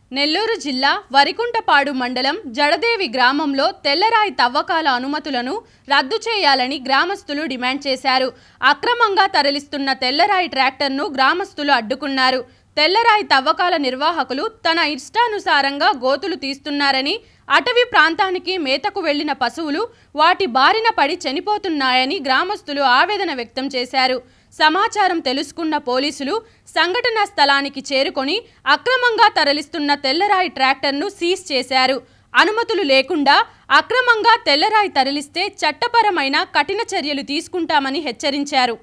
నెల్లూరు జిల్లా వరికుంటపాడు మండలం జడదేవి గ్రామంలో తెల్లరాయి తవ్వకాల అనుమతులను రద్దు చేయాలని గ్రామస్తులు డిమాండ్ చేశారు అక్రమంగా తరలిస్తున్న తెల్లరాయి ట్రాక్టర్ను గ్రామస్తులు అడ్డుకున్నారు తెల్లరాయి తవ్వకాల నిర్వాహకులు తన ఇష్టానుసారంగా గోతులు తీస్తున్నారని అటవీ ప్రాంతానికి మేతకు వెళ్లిన పశువులు వాటి బారిన పడి చనిపోతున్నాయని గ్రామస్తులు ఆవేదన వ్యక్తం చేశారు సమాచారం తెలుసుకున్న పోలీసులు సంఘటనా స్థలానికి చేరుకొని అక్రమంగా తరలిస్తున్న తెల్లరాయి ట్రాక్టర్ను సీజ్ చేశారు అనుమతులు లేకుండా అక్రమంగా తెల్లరాయి తరలిస్తే చట్టపరమైన కఠిన చర్యలు తీసుకుంటామని హెచ్చరించారు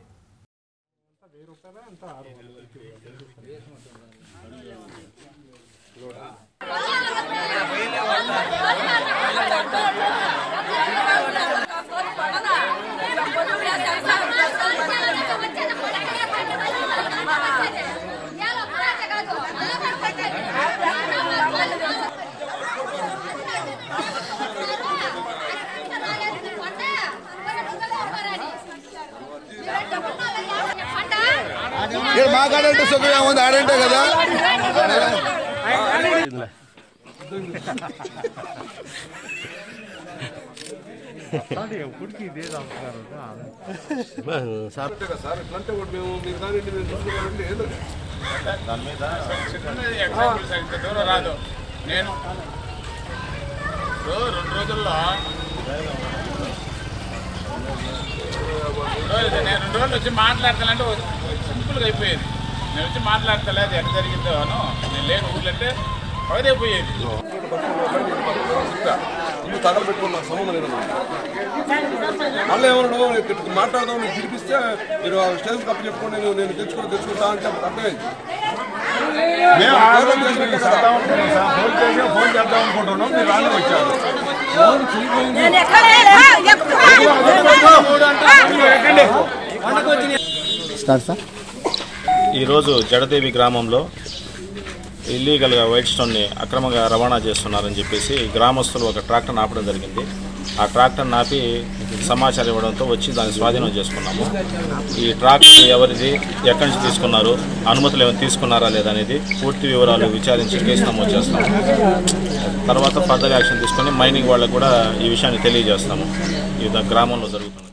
ఇక్కడ మా కాడంటే సుఖం ఏముంది ఆడంటే కదా సార్ ఇట్లంటే ఒకటి మేము మీరు కానీ మేము చూసుకున్నామంటే ఏదో ఎగ్జాంపుల్ సరిగ్గా దూరం రాదు నేను ఇప్పుడు రెండు రోజుల్లో రోజు నేను రెండు రోజులు వచ్చి మాట్లాడతానంటే సింపుల్గా అయిపోయేది నేను వచ్చి మాట్లాడతలేదు ఎట్లా జరిగిందో అను నేను లేని ఊళ్ళంటే పగదైపోయేది ఇల్లు తగలబెట్టుకున్న సంబంధం లేదు మళ్ళీ ఏమన్నా ఇక్కడికి మాట్లాడదాం నీకు పిలిపిస్తే మీరు ఆ స్టేషన్ కప్పు చెప్పుకోండి నేను నేను తెచ్చుకుని తెచ్చుకుంటా అంటే అప్పుడు అర్థమైంది మేము ఆ రోజు మీకు చేద్దాం అనుకున్నాం సార్. ఫోన్ చేసి ఫోన్ చేద్దాం అనుకుంటున్నాం మీరు రాని వచ్చారు నేను ఎక్కడే ఈరోజు జడదేవి గ్రామంలో ఇల్లీగల్గా వైట్ స్టోన్ని అక్రమంగా రవాణా చేస్తున్నారని చెప్పేసి గ్రామస్తులు ఒక ట్రాక్టర్ ఆపడం జరిగింది ఆ ట్రాక్టర్ నాపి సమాచారం ఇవ్వడంతో వచ్చి దాన్ని స్వాధీనం చేసుకున్నాము ఈ ట్రాక్టర్ ఎవరిది ఎక్కడి నుంచి తీసుకున్నారు అనుమతులు ఏమైనా తీసుకున్నారా లేదా అనేది పూర్తి వివరాలు విచారించి కేసు నమోదు చేస్తాము తర్వాత ఫర్దర్ యాక్షన్ తీసుకొని మైనింగ్ వాళ్ళకు కూడా ఈ విషయాన్ని తెలియజేస్తాము ఇది గ్రామంలో జరుగుతుంది